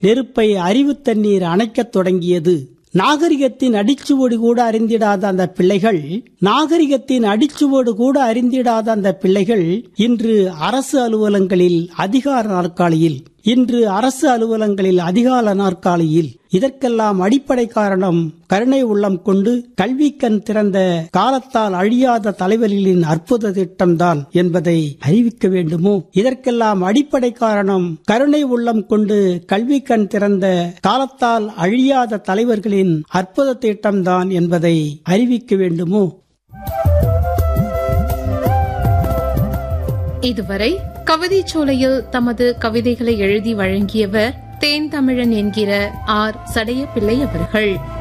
நெருப்பை அறிவு தண்ணீர் அணைக்கத் தொடங்கியது நாகரிகத்தின் அடிச்சுவடு கூட அறிந்திடாத அந்த பிள்ளைகள் நாகரிகத்தின் அடிச்சுவடு கூட அறிந்திடாத அந்த பிள்ளைகள் இன்று அரசு அலுவலங்களில் அதிகார நாற்காலியில் இன்று அரசு அலுவலங்களில் அதிகார நாற்காலியில் இதற்கெல்லாம் அடிப்படை காரணம் கருணை உள்ளம் கொண்டு கல்விக்கண் திறந்த காலத்தால் அழியாத தலைவர்களின் அற்புத திட்டம்தான் என்பதை அறிவிக்க வேண்டுமோ இதற்கெல்லாம் அடிப்படை காரணம் கருணை உள்ளம் கொண்டு கல்விக்கண் திறந்த காலத்தால் அழியாத தலைவர்களின் அற்புத திட்டம்தான் என்பதை அறிவிக்க வேண்டுமோ இதுவரை கவிதைச் சோலையில் தமது கவிதைகளை எழுதி வழங்கியவர் தேன் தமிழன் என்கிற ஆர் சடையப்பிள்ளை அவர்கள்